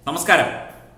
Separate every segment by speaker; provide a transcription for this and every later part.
Speaker 1: നമസ്കാരം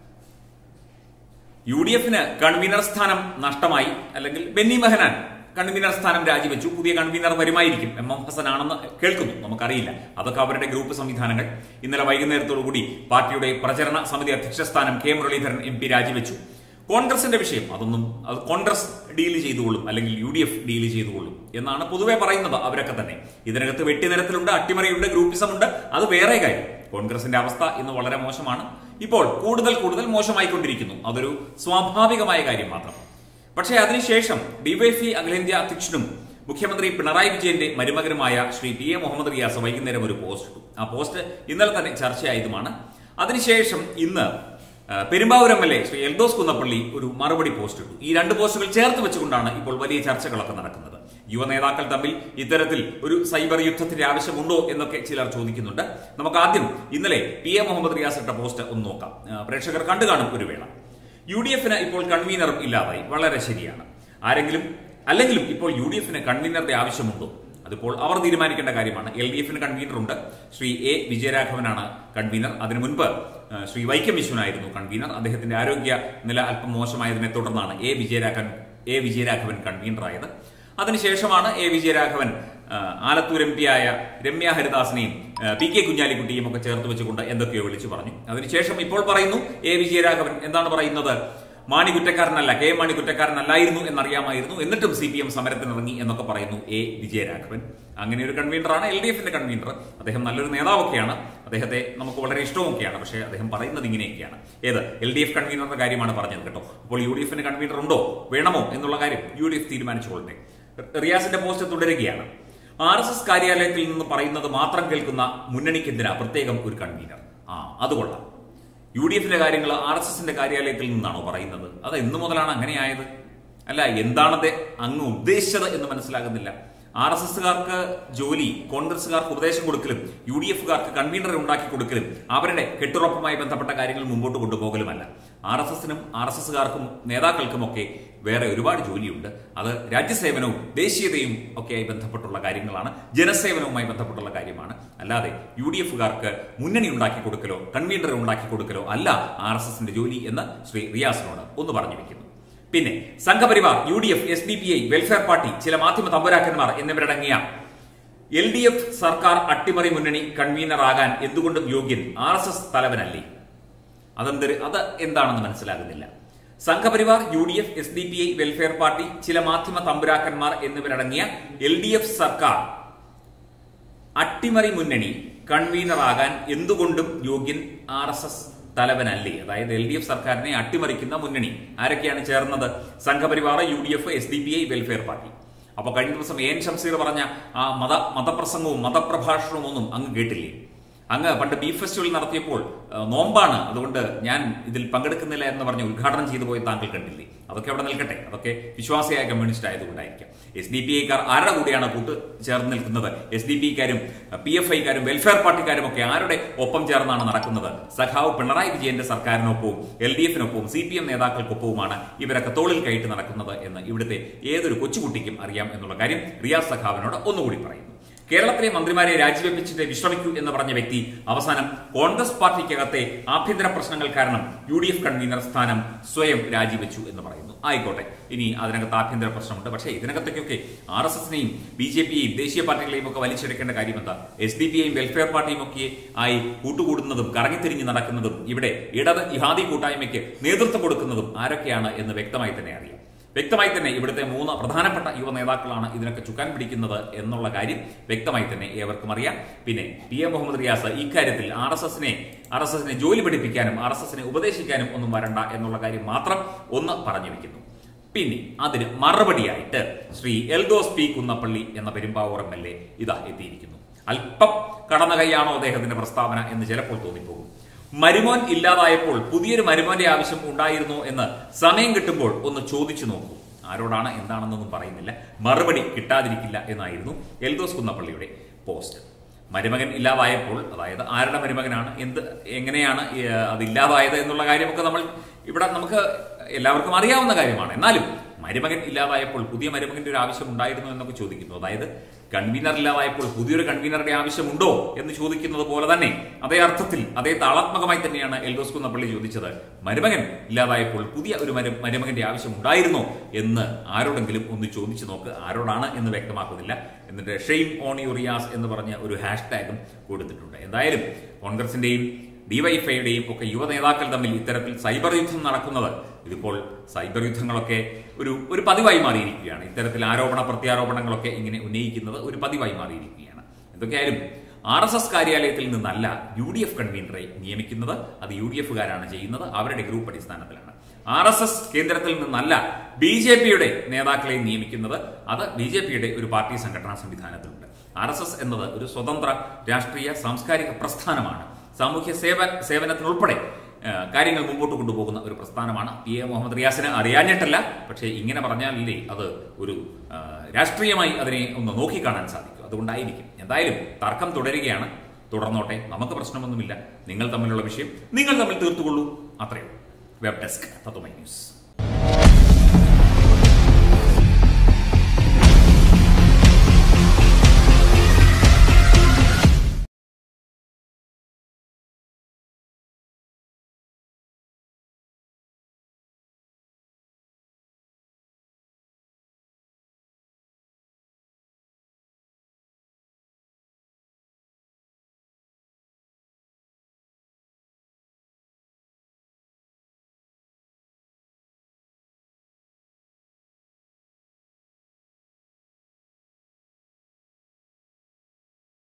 Speaker 1: U D എഫിന് convener സ്ഥാനം നഷ്ടമായി അല്ലെങ്കിൽ ബെന്നി ബെഹനാൻ കൺവീനർ സ്ഥാനം രാജിവെച്ചു പുതിയ കൺവീനർ വരുമായിരിക്കും എം എം ഹസൻ ആണെന്ന് കേൾക്കുന്നു നമുക്കറിയില്ല അതൊക്കെ അവരുടെ ഗ്രൂപ്പ് സംവിധാനങ്ങൾ ഇന്നലെ വൈകുന്നേരത്തോടുകൂടി പാർട്ടിയുടെ പ്രചരണ സമിതി അധ്യക്ഷ സ്ഥാനം കെ മുരളീധരൻ എം പി രാജിവെച്ചു കോൺഗ്രസിന്റെ വിഷയം അതൊന്നും അത് കോൺഗ്രസ് ഡീൽ ചെയ്തുകൊള്ളും അല്ലെങ്കിൽ യു ഡി എഫ് ഡീൽ ചെയ്തുകൊള്ളും എന്നാണ് പൊതുവെ പറയുന്നത് അവരൊക്കെ തന്നെ ഇതിനകത്ത് വെട്ടിനിരത്തിലുണ്ട് അട്ടിമറിയുണ്ട് ഗ്രൂപ്പിസമുണ്ട് അത് വേറെ കാര്യം കോൺഗ്രസിന്റെ അവസ്ഥ ഇന്ന് വളരെ മോശമാണ് ഇപ്പോൾ കൂടുതൽ കൂടുതൽ മോശമായിക്കൊണ്ടിരിക്കുന്നു അതൊരു സ്വാഭാവികമായ കാര്യം മാത്രം പക്ഷേ അതിനുശേഷം ഡിവൈഎഫ്ഇ അഖിലേന്ത്യാ അധ്യക്ഷനും മുഖ്യമന്ത്രി പിണറായി വിജയന്റെ മരുമകനുമായ ശ്രീ പി എ മുഹമ്മദ് റിയാസ് വൈകുന്നേരം ഒരു പോസ്റ്റ് ഇട്ടു ആ പോസ്റ്റ് ഇന്നലെ തന്നെ ചർച്ചയായതുമാണ് അതിനുശേഷം ഇന്ന് ആ, Perumbavoor M L A Shri Eldhose Kunnappilly ഒരു മറുപടി പോസ്റ്റ് ഇട്ടു ഈ രണ്ട് പോസ്റ്റുകൾ ചേർത്ത് വെച്ചുകൊണ്ടാണ് ഇപ്പോൾ വലിയ ചർച്ചകളൊക്കെ നടക്കുന്നത് യുവ നേതാക്കൾ തമ്മിൽ ഇത്തരത്തിൽ ഒരു സൈബർ യുദ്ധത്തിന്റെ ആവശ്യമുണ്ടോ എന്നൊക്കെ ചിലർ ചോദിക്കുന്നുണ്ട് നമുക്ക് ആദ്യം ഇന്നലെ പി എ മുഹമ്മദ് റിയാസ് ഇട്ട പോസ്റ്റ് ഒന്ന് നോക്കാം ആ, പ്രേക്ഷകർ കണ്ടു കാണും ഒരു വേള യു ഡി എഫിന് ഇപ്പോൾ കൺവീനറും ഇല്ലാതായി വളരെ ശരിയാണ് ആരെങ്കിലും അല്ലെങ്കിലും ഇപ്പോൾ യു ഡി എഫിന് കൺവീനറുടെ ആവശ്യമുണ്ടോ അതിപ്പോൾ അവർ തീരുമാനിക്കേണ്ട കാര്യമാണ് എൽ ഡി എഫിന് കൺവീനർ ഉണ്ട് ശ്രീ എ വിജയരാഘവനാണ് കൺവീനർ അതിനു മുൻപ് ആ, ശ്രീ വൈക്കം വിശ്വനായിരുന്നു കൺവീനർ അദ്ദേഹത്തിന്റെ ആരോഗ്യ നില അല്പം മോശമായതിനെ തുടർന്നാണ് എ വിജയരാഘവൻ എ വിജയരാഘവൻ കൺവീനറായത് അതിനുശേഷമാണ് എ വിജയരാഘവൻ ആ, ആലത്തൂർ എം പി ആയ രമ്യ ഹരിദാസിനെയും ആ, പി കെ കുഞ്ഞാലിക്കുട്ടിയും ഒക്കെ ചേർത്ത് വെച്ചുകൊണ്ട് എന്തൊക്കെയോ വിളിച്ചു പറഞ്ഞു അതിനുശേഷം ഇപ്പോൾ പറയുന്നു എ വിജയരാഘവൻ എന്താണ് പറയുന്നത് മാണി കുറ്റക്കാരനല്ല കെ എം മാണി കുറ്റക്കാരനല്ലായിരുന്നു എന്നറിയാമായിരുന്നു എന്നിട്ടും സി പി എം സമരത്തിനിറങ്ങി എന്നൊക്കെ പറയുന്നു എ വിജയരാഘവൻ അങ്ങനെ ഒരു കൺവീനറാണ് എൽ ഡി എഫിന്റെ കൺവീനർ അദ്ദേഹം നല്ലൊരു നേതാവൊക്കെയാണ് അദ്ദേഹത്തെ നമുക്ക് വളരെ ഇഷ്ടവുമൊക്കെയാണ് പക്ഷേ അദ്ദേഹം പറയുന്നത് ഇങ്ങനെയൊക്കെയാണ് ഏത് എൽ ഡി എഫ് കൺവീനറുടെ കാര്യമാണ് പറഞ്ഞത് കേട്ടോ അപ്പോൾ യു ഡി എഫിന് കൺവീനർ ഉണ്ടോ വേണമോ എന്നുള്ള കാര്യം യു ഡി എഫ് തീരുമാനിച്ചുകൊള്ളട്ടെ റിയാസിന്റെ പോസ്റ്റ് തുടരുകയാണ് ആർ എസ് എസ് കാര്യാലയത്തിൽ നിന്ന് പറയുന്നത് മാത്രം കേൾക്കുന്ന മുന്നണിക്കെതിരാ പ്രത്യേകം ഒരു കൺവീനർ ആ അത് കൊള്ളാം യു ഡി എഫിന്റെ കാര്യങ്ങൾ ആർ എസ് എസിന്റെ കാര്യാലയത്തിൽ നിന്നാണോ പറയുന്നത് അത് എന്നു മുതലാണ് അങ്ങനെയായത് അല്ല എന്താണത് അങ്ങ് ഉദ്ദേശിച്ചത് എന്ന് മനസ്സിലാകുന്നില്ല ആർ എസ് എസുകാർക്ക് ജോലി കോൺഗ്രസുകാർക്ക് ഉപദേശം കൊടുക്കലും യു ഡി എഫുകാർക്ക് കൺവീനറെ ഉണ്ടാക്കി കൊടുക്കലും അവരുടെ കെട്ടുറപ്പുമായി ബന്ധപ്പെട്ട കാര്യങ്ങൾ മുമ്പോട്ട് കൊണ്ടുപോകലുമല്ല ആർ എസ് എസിനും ആർ എസ് എസുകാർക്കും നേതാക്കൾക്കുമൊക്കെ വേറെ ഒരുപാട് ജോലിയുണ്ട് അത് രാജ്യസേവനവും ദേശീയതയും ഒക്കെയായി ബന്ധപ്പെട്ടുള്ള കാര്യങ്ങളാണ് ജനസേവനവുമായി ബന്ധപ്പെട്ടുള്ള കാര്യമാണ് അല്ലാതെ യു ഡി എഫുകാർക്ക് മുന്നണി ഉണ്ടാക്കി കൊടുക്കലോ കൺവീനറെ ഉണ്ടാക്കി കൊടുക്കലോ അല്ല ആർ എസ് എസിന്റെ ജോലി എന്ന് ശ്രീ റിയാസിനോട് ഒന്ന് പറഞ്ഞു വെക്കുന്നു പിന്നെ Sangh Parivar U D F S D P I welfare party ചില മാധ്യമ തമ്പുരാക്കന്മാർ എന്നിവരടങ്ങിയ എൽ ഡി എഫ് സർക്കാർ അട്ടിമറി മുന്നണി കൺവീനറാകാൻ എന്തുകൊണ്ടും യോഗ്യൻ ആർ എസ് എസ് തലവനല്ലേ അതെന്തൊരു അത് എന്താണെന്ന് മനസ്സിലാകുന്നില്ല Sangh Parivar U D F S D P I welfare party ചില മാധ്യമ തമ്പുരാക്കന്മാർ എന്നിവരടങ്ങിയ എൽ ഡി എഫ് സർക്കാർ അട്ടിമറി മുന്നണി കൺവീനറാകാൻ എന്തുകൊണ്ടും യോഗ്യൻ ആർ എസ് എസ് തലവനല്ലേ അതായത് എൽ ഡി എഫ് സർക്കാരിനെ അട്ടിമറിക്കുന്ന മുന്നണി ആരൊക്കെയാണ് ചേർന്നത് Sangh Parivar U D F S D P I welfare party അപ്പൊ കഴിഞ്ഞ ദിവസം എൻ ഷംസീർ പറഞ്ഞ ആ മത മതപ്രസംഗവും മതപ്രഭാഷണവും ഒന്നും അങ്ങ് കേട്ടില്ലേ അങ്ങ് പണ്ട് ബീഫ് ഫെസ്റ്റിവൽ നടത്തിയപ്പോൾ ആ, നോമ്പാണ് അതുകൊണ്ട് ഞാൻ ഇതിൽ പങ്കെടുക്കുന്നില്ല എന്ന് പറഞ്ഞ് ഉദ്ഘാടനം ചെയ്തു പോയി താങ്കൾ കണ്ടില്ലേ അതൊക്കെ അവിടെ നിൽക്കട്ടെ അതൊക്കെ വിശ്വാസിയായ കമ്മ്യൂണിസ്റ്റ് ആയതുകൊണ്ടായിരിക്കാം എസ് ഡി പി ഐക്കാർ ആരുടെ കൂടെയാണ് കൂട്ട് ചേർന്ന് നിൽക്കുന്നത് എസ് ഡി പി ഐക്കാരും പി എഫ് ഐക്കാരും വെൽഫെയർ പാർട്ടിക്കാരും ഒക്കെ ആരുടെ ഒപ്പം ചേർന്നാണ് നടക്കുന്നത് സഖാവ് പിണറായി വിജയന്റെ സർക്കാരിനൊപ്പവും എൽ ഡി എഫിനൊപ്പവും സി പി എം നേതാക്കൾക്കൊപ്പവുമാണ് ഇവരൊക്കെ തോളിൽ കയറ്റി നടക്കുന്നത് എന്ന് ഇവിടുത്തെ ഏതൊരു കൊച്ചുകുട്ടിക്കും അറിയാം എന്നുള്ള കാര്യം റിയാസ് സഖാവിനോട് ഒന്നുകൂടി പറയുന്നു കേരളത്തിലെ മന്ത്രിമാരെ രാജിവെപ്പിച്ചിട്ട് വിശ്രമിക്കൂ എന്ന് പറഞ്ഞ വ്യക്തി അവസാനം കോൺഗ്രസ് പാർട്ടിക്കകത്തെ ആഭ്യന്തര പ്രശ്നങ്ങൾ കാരണം യു ഡി എഫ് കൺവീനർ സ്ഥാനം സ്വയം രാജിവെച്ചു എന്ന് പറയുന്നു ആയിക്കോട്ടെ ഇനി അതിനകത്ത് ആഭ്യന്തര പ്രശ്നമുണ്ട് പക്ഷേ ഇതിനകത്തേക്കൊക്കെ ആർ എസ് എസിനെയും ബി ജെ പിയെയും ദേശീയ പാർട്ടികളെയും ഒക്കെ വലിച്ചെടുക്കേണ്ട കാര്യം എന്താ എസ് ഡി പിയെയും വെൽഫെയർ പാർട്ടിയും ഒക്കെ ആയി കൂട്ടുകൂടുന്നതും കറങ്ങിത്തിരിഞ്ഞ് നടക്കുന്നതും ഇവിടെ ഇടത് ഇഹാദി കൂട്ടായ്മയ്ക്ക് നേതൃത്വം കൊടുക്കുന്നതും ആരൊക്കെയാണ് എന്ന് വ്യക്തമായി തന്നെ അറിയാം വ്യക്തമായി തന്നെ ഇവിടുത്തെ മൂന്ന് പ്രധാനപ്പെട്ട യുവ നേതാക്കളാണ് ഇതിനൊക്കെ ചുക്കാൻ പിടിക്കുന്നത് എന്നുള്ള കാര്യം വ്യക്തമായി തന്നെ ഏവർക്കും അറിയാം പിന്നെ പി എ മുഹമ്മദ് റിയാസ് ഇക്കാര്യത്തിൽ ആർ എസ് എസിനെ ആർ എസ് എസിനെ ജോലി പഠിപ്പിക്കാനും ആർ എസ് എസിനെ ഉപദേശിക്കാനും ഒന്നും വരണ്ട എന്നുള്ള കാര്യം മാത്രം ഒന്ന് പറഞ്ഞു വെക്കുന്നു പിന്നെ അതിന് മറുപടിയായിട്ട് ശ്രീ എൽദോസ് പി കുന്നപ്പള്ളി എന്ന പെരുമ്പാവൂർ എം എൽ എ ഇതാ എത്തിയിരിക്കുന്നു അല്പം കടന്ന കൈയാണോ അദ്ദേഹത്തിന്റെ പ്രസ്താവന എന്ന് ചിലപ്പോൾ തോന്നിപ്പോകും മരുമോൻ ഇല്ലാതായപ്പോൾ പുതിയൊരു മരുമോന്റെ ആവശ്യം ഉണ്ടായിരുന്നോ എന്ന് സമയം കിട്ടുമ്പോൾ ഒന്ന് ചോദിച്ചു നോക്കൂ ആരോടാണ് എന്താണെന്നൊന്നും പറയുന്നില്ല മറുപടി കിട്ടാതിരിക്കില്ല എന്നായിരുന്നു എൽദോസ് കുന്നപ്പള്ളിയുടെ പോസ്റ്റ് മരുമകൻ ഇല്ലാതായപ്പോൾ അതായത് ആരുടെ മരുമകനാണ് എന്ത് എങ്ങനെയാണ് ഈ, അത് ഇല്ലാതായത് എന്നുള്ള കാര്യമൊക്കെ നമ്മൾ ഇവിടെ നമുക്ക് എല്ലാവർക്കും അറിയാവുന്ന കാര്യമാണ് എന്നാലും മരുമകൻ ഇല്ലാതായപ്പോൾ പുതിയ മരുമകന്റെ ഒരു ആവശ്യം ഉണ്ടായിരുന്നു എന്നൊക്കെ ചോദിക്കുന്നു അതായത് കൺവീനർ ഇല്ലാതായപ്പോൾ പുതിയൊരു കൺവീനറുടെ ആവശ്യമുണ്ടോ എന്ന് ചോദിക്കുന്നത് പോലെ തന്നെ അതേ അർത്ഥത്തിൽ അതേ താളാത്മകമായി തന്നെയാണ് എൽദോസ് കുന്നപ്പള്ളി ചോദിച്ചത് മരുമകൻ ഇല്ലാതായപ്പോൾ പുതിയ ഒരു മരു മരുമകന്റെ ആവശ്യം ഉണ്ടായിരുന്നോ എന്ന് ആരോടെങ്കിലും ഒന്ന് ചോദിച്ചു നോക്ക് ആരോടാണ് എന്ന് വ്യക്തമാക്കുന്നില്ല എന്നിട്ട് ഷെയിം ഓൺ യു റിയാസ് എന്ന് പറഞ്ഞ ഒരു ഹാഷ് ടാഗും കൊടുത്തിട്ടുണ്ട് എന്തായാലും കോൺഗ്രസിന്റെയും ഡിവൈഫൈയുടെയും ഒക്കെ യുവ നേതാക്കൾ തമ്മിൽ ഇത്തരത്തിൽ സൈബർ യുദ്ധം നടക്കുന്നത് ഇതിപ്പോൾ സൈബർ യുദ്ധങ്ങളൊക്കെ ഒരു ഒരു പതിവായി മാറിയിരിക്കുകയാണ് ഇത്തരത്തിൽ ആരോപണ പ്രത്യാരോപണങ്ങളൊക്കെ ഇങ്ങനെ ഉന്നയിക്കുന്നത് ഒരു പതിവായി മാറിയിരിക്കുകയാണ് എന്തൊക്കെയായാലും ആർ എസ് എസ് കാര്യാലയത്തിൽ നിന്നല്ല യു ഡി എഫ് കൺവീനറെ നിയമിക്കുന്നത് അത് യു ഡി എഫുകാരാണ് ചെയ്യുന്നത് അവരുടെ ഗ്രൂപ്പ് അടിസ്ഥാനത്തിലാണ് ആർ എസ് എസ് കേന്ദ്രത്തിൽ നിന്നല്ല ബി ജെ പിയുടെ നേതാക്കളെ നിയമിക്കുന്നത് അത് ബി ജെ പിയുടെ ഒരു പാർട്ടി സംഘടനാ സംവിധാനത്തിലുണ്ട് ആർ എസ് എസ് എന്നത് ഒരു സ്വതന്ത്ര രാഷ്ട്രീയ സാംസ്കാരിക പ്രസ്ഥാനമാണ് സാമൂഹ്യ സേവ സേവനത്തിനുൾപ്പെടെ ആ, കാര്യങ്ങൾ മുമ്പോട്ട് കൊണ്ടുപോകുന്ന ഒരു പ്രസ്ഥാനമാണ് പി എ മുഹമ്മദ് റിയാസിന് അറിയാഞ്ഞിട്ടല്ല പക്ഷേ ഇങ്ങനെ പറഞ്ഞാലല്ലേ അത് ഒരു ആ, രാഷ്ട്രീയമായി അതിനെ ഒന്ന് നോക്കിക്കാണാൻ സാധിക്കും അതുകൊണ്ടായിരിക്കും എന്തായാലും തർക്കം തുടരുകയാണ് തുടർന്നോട്ടെ നമുക്ക് പ്രശ്നമൊന്നുമില്ല നിങ്ങൾ തമ്മിലുള്ള വിഷയം നിങ്ങൾ തമ്മിൽ തീർത്തുകൊള്ളൂ അത്രയും വെബ് ഡെസ്ക് തത്വമൈ ന്യൂസ്